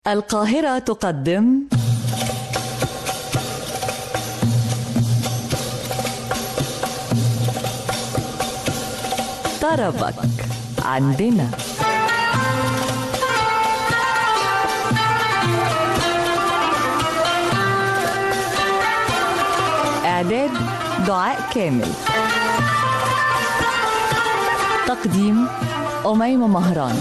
القاهرة تقدم طربك عندنا إعداد دعاء كامل تقديم أميمة مهران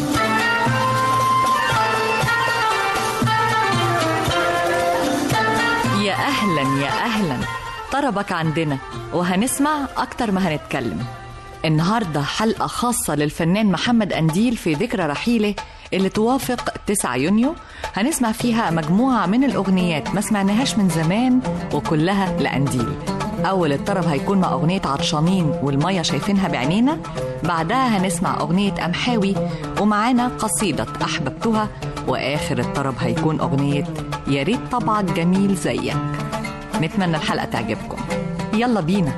يا أهلا يا أهلا طربك عندنا وهنسمع أكتر ما هنتكلم النهاردة حلقة خاصة للفنان محمد أنديل في ذكرى رحيله اللي توافق 9 يونيو هنسمع فيها مجموعة من الأغنيات ما سمعناهاش من زمان وكلها لأنديل أول الطرب هيكون مع أغنية عطشانين والمية شايفينها بعينينا بعدها هنسمع أغنية أمحاوي ومعانا قصيدة أحببتها وآخر الطرب هيكون أغنية يا ريت طبعك جميل زيك نتمنى الحلقة تعجبكم يلا بينا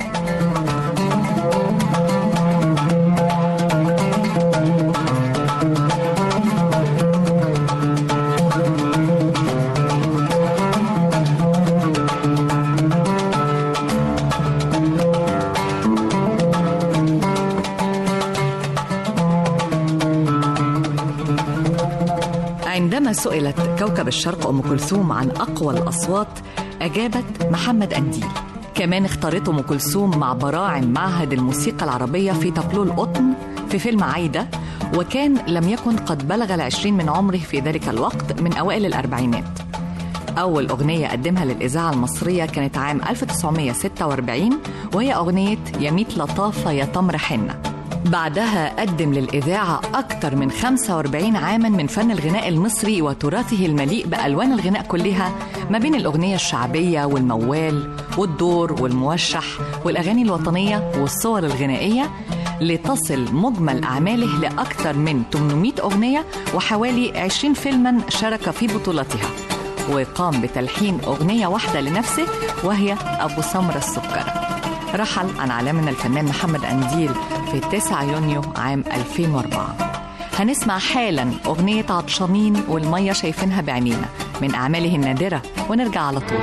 عندما سئلت كوكب الشرق أم كلثوم عن أقوى الأصوات أجابت محمد أنديل كمان اختارته أم كلثوم مع براعم معهد الموسيقى العربية في تابلو القطن في فيلم عايدة وكان لم يكن قد بلغ العشرين من عمره في ذلك الوقت من أوائل الأربعينات أول أغنية قدمها للإذاعة المصرية كانت عام 1946 وهي أغنية يميت لطافة يا تمر حنة بعدها قدم للإذاعة أكثر من 45 عاما من فن الغناء المصري وتراثه المليء بألوان الغناء كلها ما بين الأغنية الشعبية والموال والدور والموشح والأغاني الوطنية والصور الغنائية لتصل مجمل أعماله لأكثر من 800 أغنية وحوالي 20 فيلما شارك في بطولتها وقام بتلحين أغنية واحدة لنفسه وهي أبو سمرة السكرة رحل عن عالمنا الفنان محمد أنديل في 9 يونيو عام 2004 هنسمع حالا أغنية عطشانين والمية شايفينها بعينينا من أعماله النادرة ونرجع على طول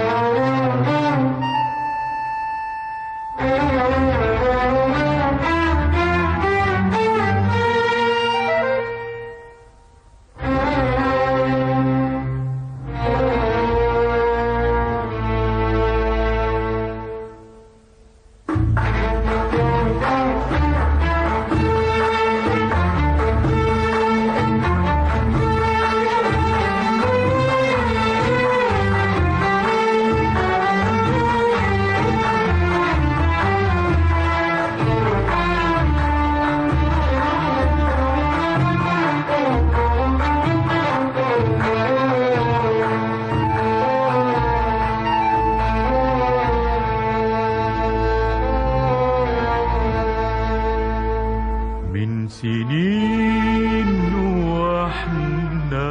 من سنين واحنا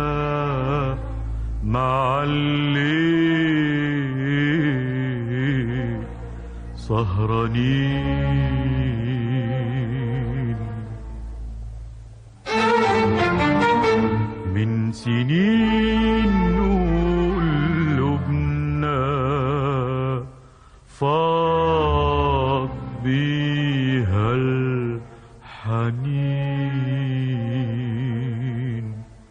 مع الليل سهرانين من سنين قلوبنا فاض بيها الحنين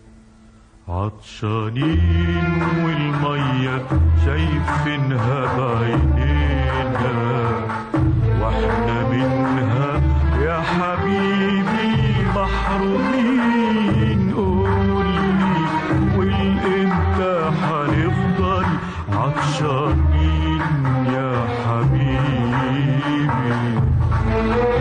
عطشانين والمية شايفينها بعينينا واحنا منها يا حبيبي محرومين قولي والامتى هنفضل عطشانين يا حبيبي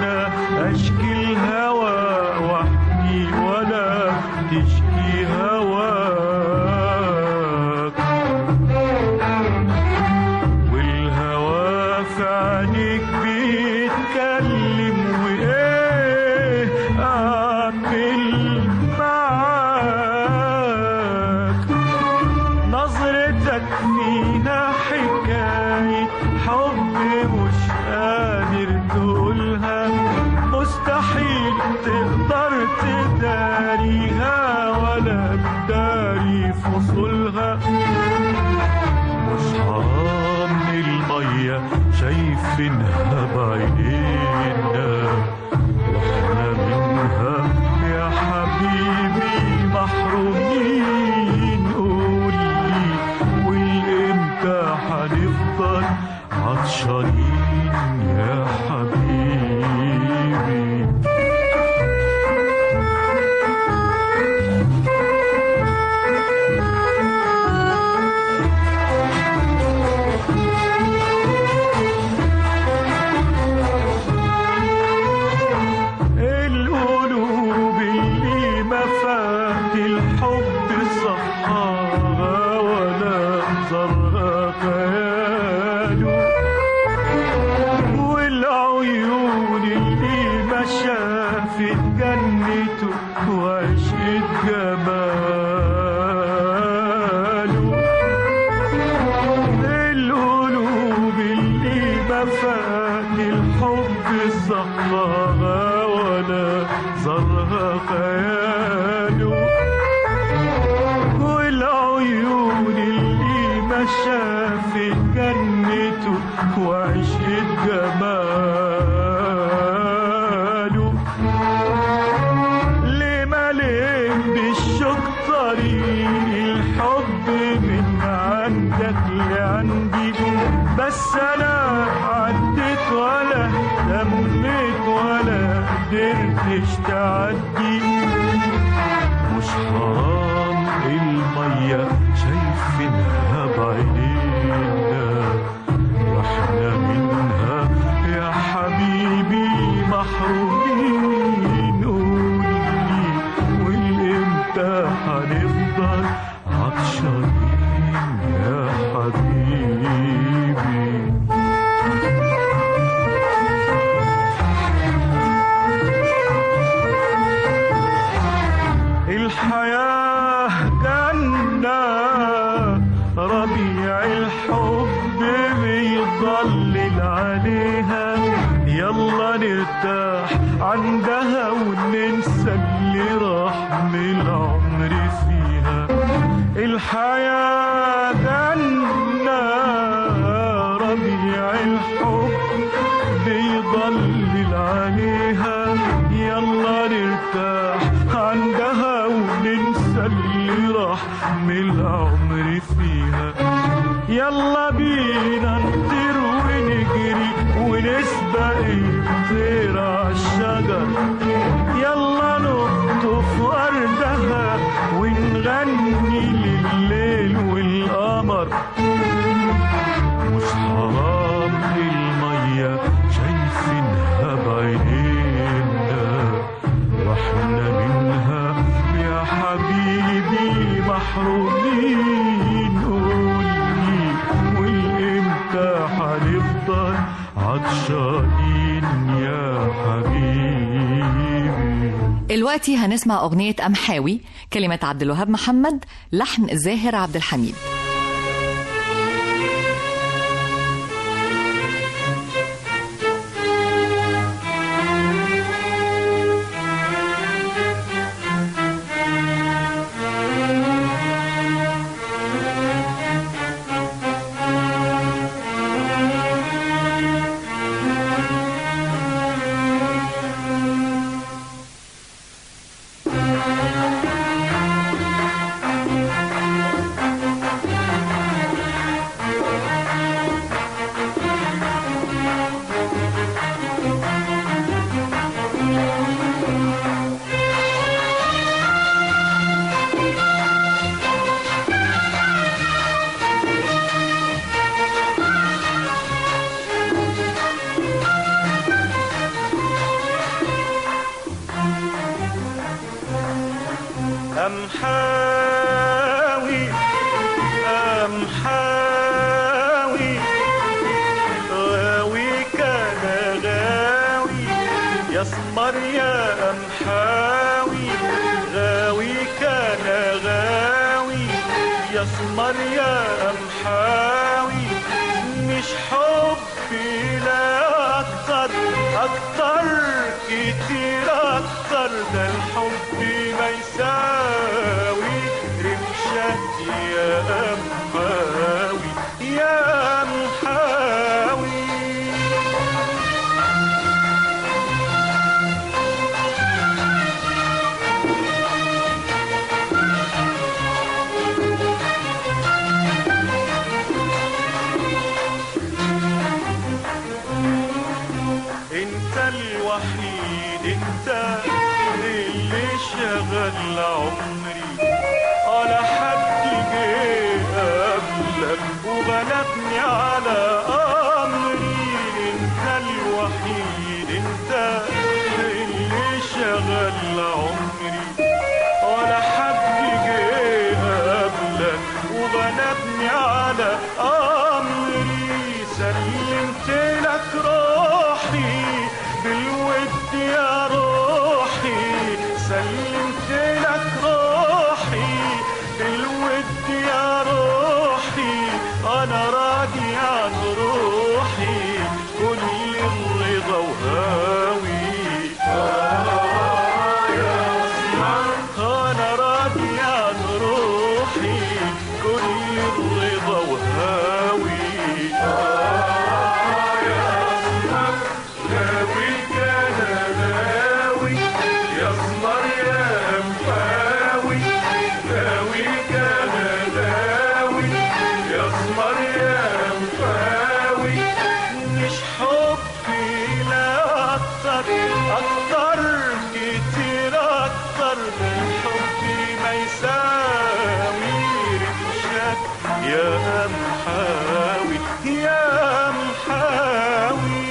ولا أشكي الهوى وحدي ولا تشكي هواك والهوى في عينيك بيتكلم وايه اعمل معاك نظرتك فينا حكاية حب مش قادر تقولها مستحيل تقدر تداريها ولا تداري فصولها مش حرام المية شايفينها بعينينا واحنا منها يا حبيبي محرومين قولي والامتى هنفضل عطشانين يا حبيبي القلوب اللي ما فات الحب صحاها ولا زرها خياله والعيون اللي ما شافت جنته وعشقت جماله القلوب اللي ما فات الحب صحاها ولا زرها خياله والعيون اللي ما شافت جنته وعشقت جماله ليه مليت بالشوق طريق الحب من عندك لعندي بس انا عديت ولا اهتميت ولا قدرتش تعدي مش حرام المية شايفينها بعينينا واحنا منها يا حبيبي محرومين قولي والامتى هنفضل عطشانين يا حبيبي الحياة جنة ربيع الحب بيضلل عليها يلا نرتاح عندها وننسى اللي راح من العمر فيها الحياة جنة ربيع الحب بيضلل عليها يلا نرتاح عندها وننسى اللي راح من العمر فيها يلا بينا نطير ونجري ونسبق الطير عالشجر يلا نقطف وردها ونغني لليل والقمر مش حرام المية شايفينها بعينينا واحنا منها يا حبيبي محرومين قولي والامتى هنفضل عطشانين يا حبيبي دلوقتي هنسمع أغنية أمحاوي كلمة عبد الوهاب محمد لحن زاهر عبد الحميد Thank أمحاوي أمحاوي غاوي كان غاوي يسمر يا أمحاوي غاوي كان غاوي يسمر يا أمحاوي مش حبي لا أكتر أكتر كتير أكتر ده الحب ما يساوي رمشك يا أمحاوي يا أمحاوي انت الوحيد انت اللي شغل عمري على حد جه قبلك وغلبني على امري انت الوحيد انت اللي شغل عمري ولا حد جه قبلك وغلبني على امري سلمت لك روحي بالود يا روحي سلمت لك روحي بالود يا روحي انا راضي عن روحي كل الرضا وهاوي انا راضي عن روحي كل الرضا وهاوي غاوي كان غاوي يسمر يا أمحاوي غاوي كان غاوي يسمر يا أمحاوي مش حبي لا أكتر أكتر كتير أكتر من حبي ما يساوي رمشك يا أمحاوي يا أمحاوي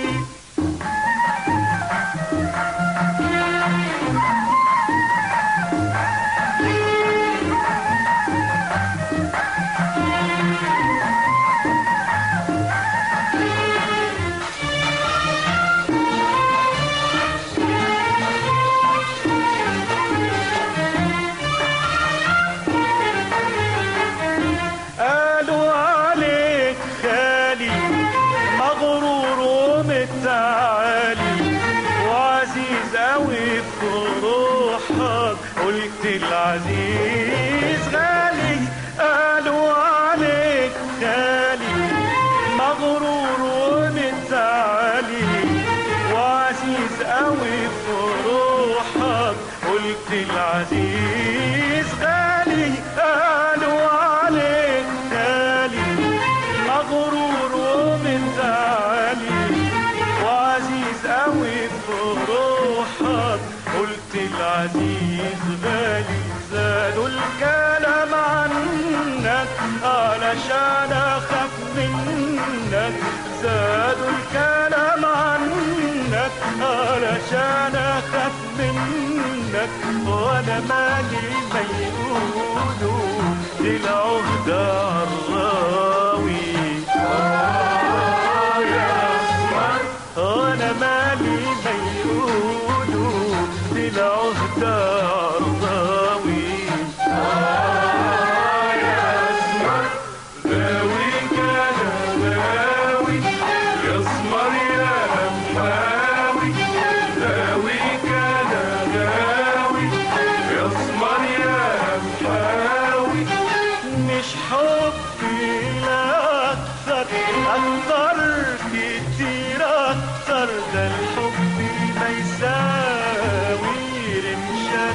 قالوا عليك خالي مغرور ومتعالي وعزيز قوي بروحك قلت العزيز غالي قالوا عليك خالي مغرور ومتعالي وعزيز قوي بروحك قلت العزيز غالي قالوا عليك غالي مغرور ومتعالي وعزيز قوي بروحك قلت العزيز غالي زادوا الكلام عنك علشان اخاف منك زادوا الكلام عنك علشان اخاف منك وانا مالي ما يقولوا دي العهدة عالراوي انا مالي ما يقولوا دي العهدة عالراوي غاوي كان غاوي يسمر يا أمحاوي غاوي كان غاوي يسمر يا أمحاوي مش حبي لا أكتر أكتر كتير أكتر ده الحب ما يساوي رمشة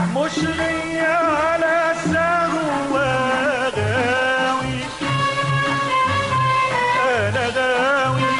مش ليا على سهوة غاوي أنا غاوي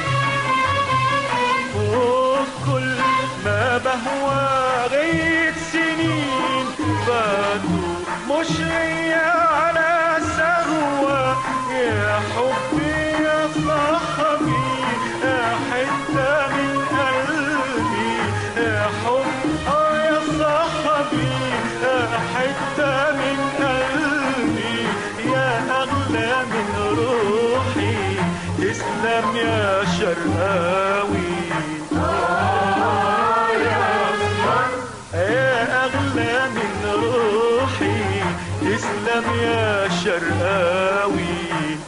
فوق كل ما بهوى غيت سنين فاتوا مش ليا على سهوة يا حبي يا صاحبي يا حتة من قلبي يا حب آه يا صاحبي يا حتة من قلبي يا أغلى من روحي تسلم يا شرقاوي يا أغلى من روحي تسلم يا شرقاوي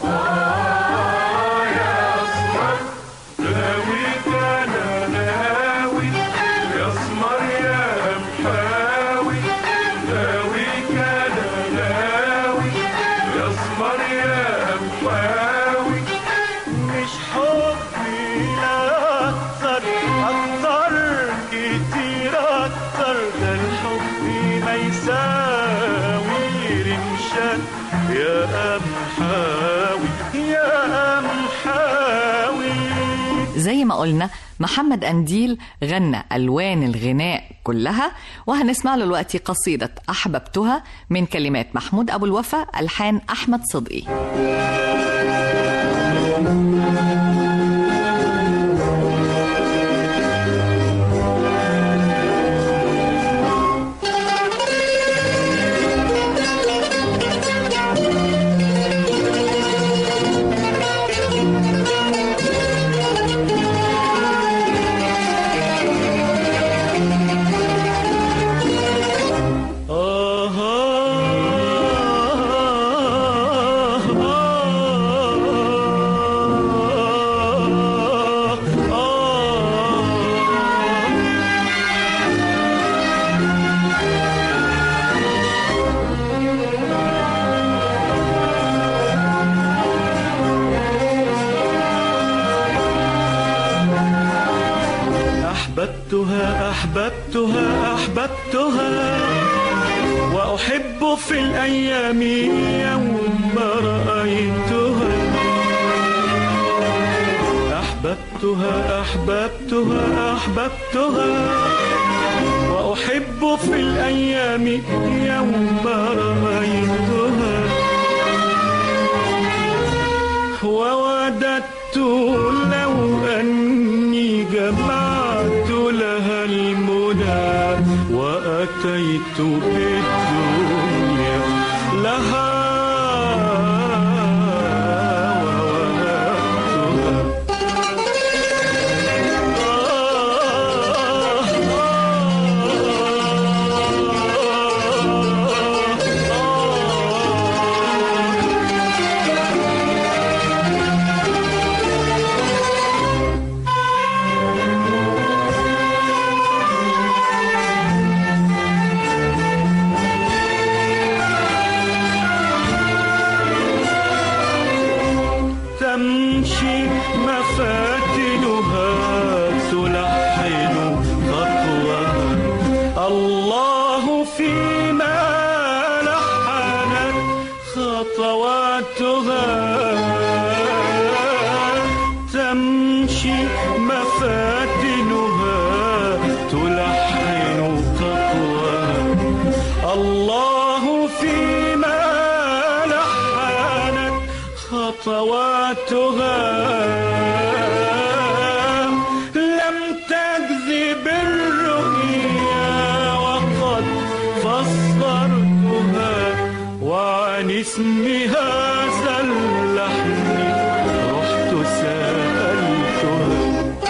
داويك انا ناوي يا اسمر يا محاوي داويك انا ناوي يا اسمر يا محاوي مش حبي لا أكتر أكتر كتير أكتر ده الحب ما يساوي رمشان يا أمحاوي يا أمحاوي زي ما قلنا محمد أنديل غنى ألوان الغناء كلها وهنسمع له دلوقتي قصيدة أحببتها من كلمات محمود أبو الوفا ألحان أحمد صدقي آه أحببتها أحببتها أحببتها وأحب في الأيام يوم رأيتها أحببتها أحببتها أحببتها وأحب في الأيام يوم رأيتها ووددت لو أني جمعت لها المنى وأتيت بالدنيا لها ووهبتها تمشي مفاتنها تلحن خطوها الله فيما لحنت خطواتها تمشي مفاتنها تلحن خطوها الله فيما لحنت خطواتها لم تكذب الرؤيا وقد فسرتها وعن اسم هذا اللحن رحت سألتها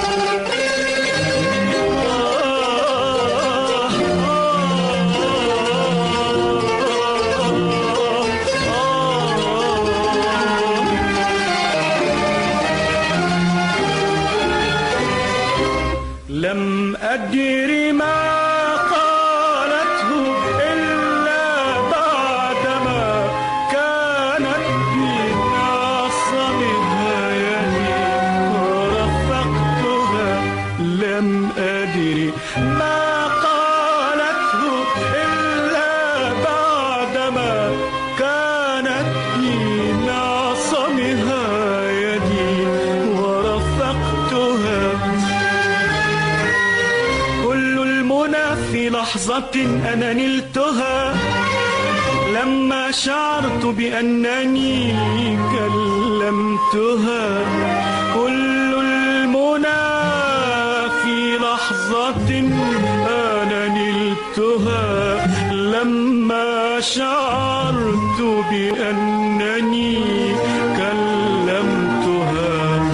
لم أدر ما قالته إلا بعدما كانت بناصمها يدي ورفقتها لم أدر ما قالته إلا في لحظة أنا نلتها لما شعرت بأنني كلمتها كل المنى في لحظة أنا نلتها لما شعرت بأنني كلمتها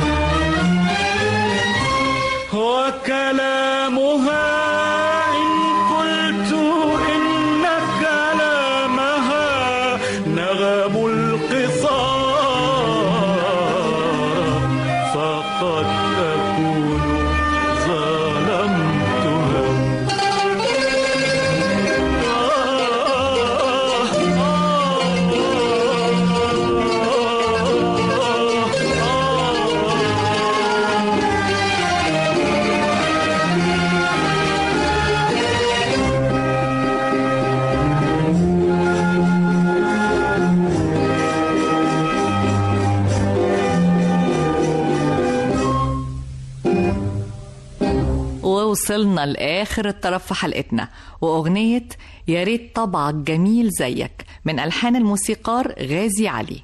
وكلامها إن قلت إن كلامها نغم القصار فقد أكون ظلمتها ووصلنا لآخر الطرف في حلقتنا وأغنية يا ريت طبعك جميل زيك من ألحان الموسيقار غازي علي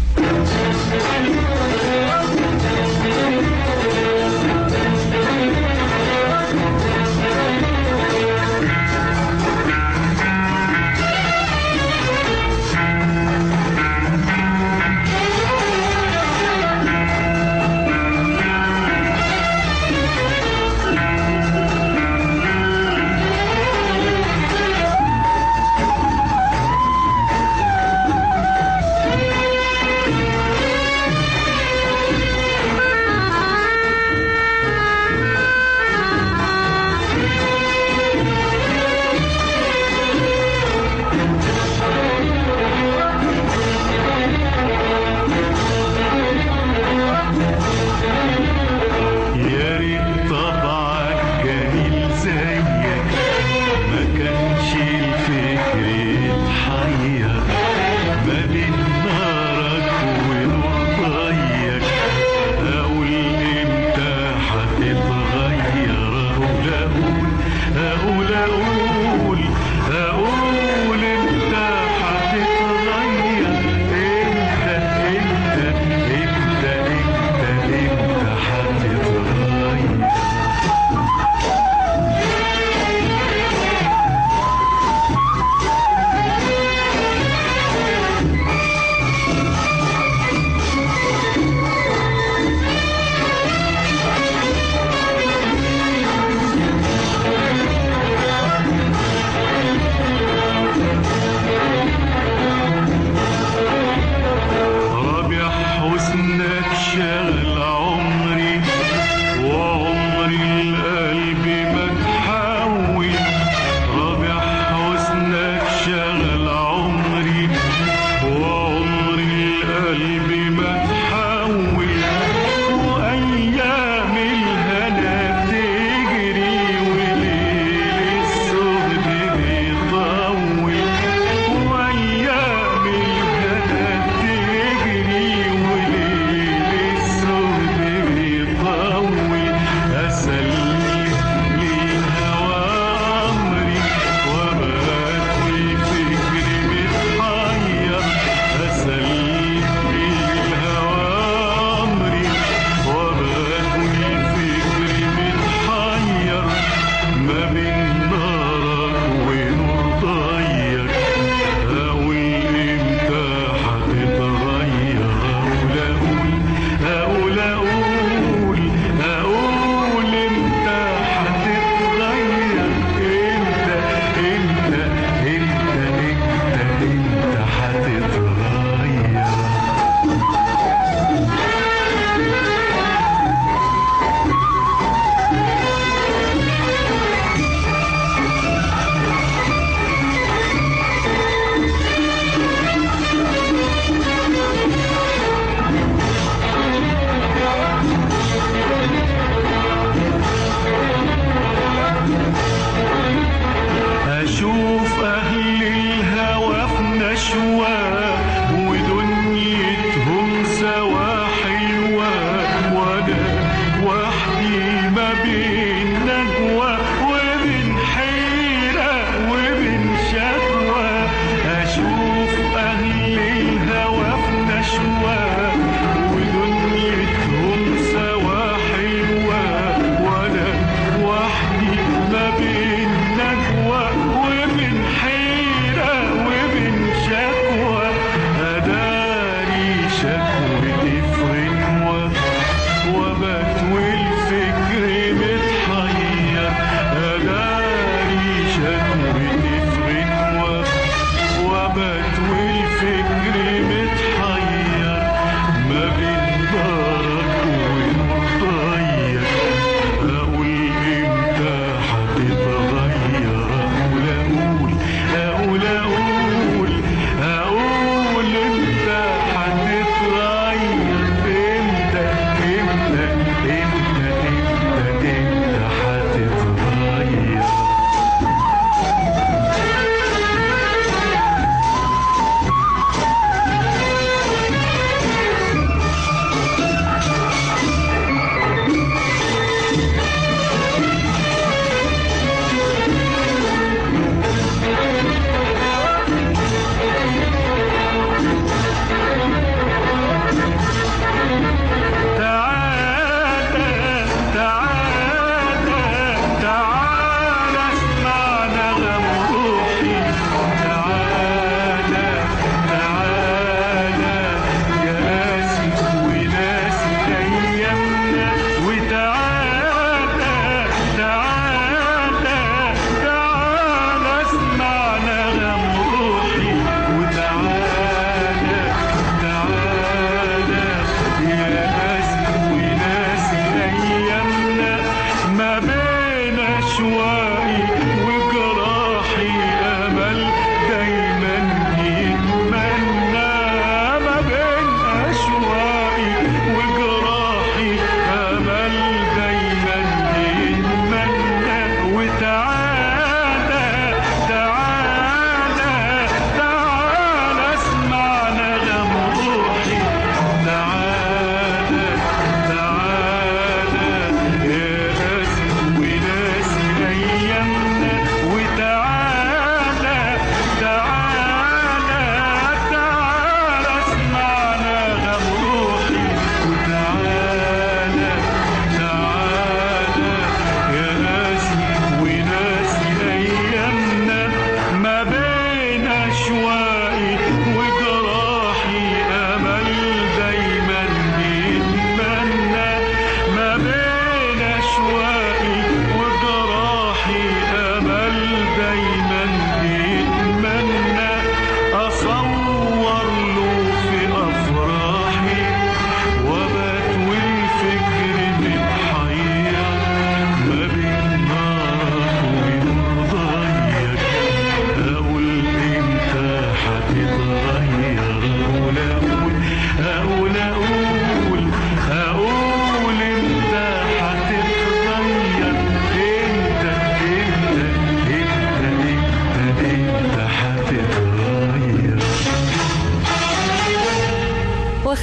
يا ريت طبعك جميل زيك ما كانش الفكر يتحير ما بين نارك ونور ضيق اقول امتى هتتغير اقول اقول اقول اقول امتى هتتغير امتى امتى امتى امتى امتى هتتغير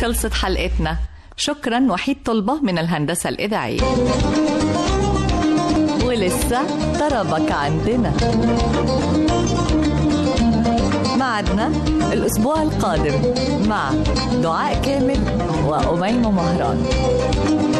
خلصت حلقتنا شكرا وحيد طلبة من الهندسة الإذاعية ولسه طربك عندنا معدنا الأسبوع القادم مع دعاء كامل وأميمة مهران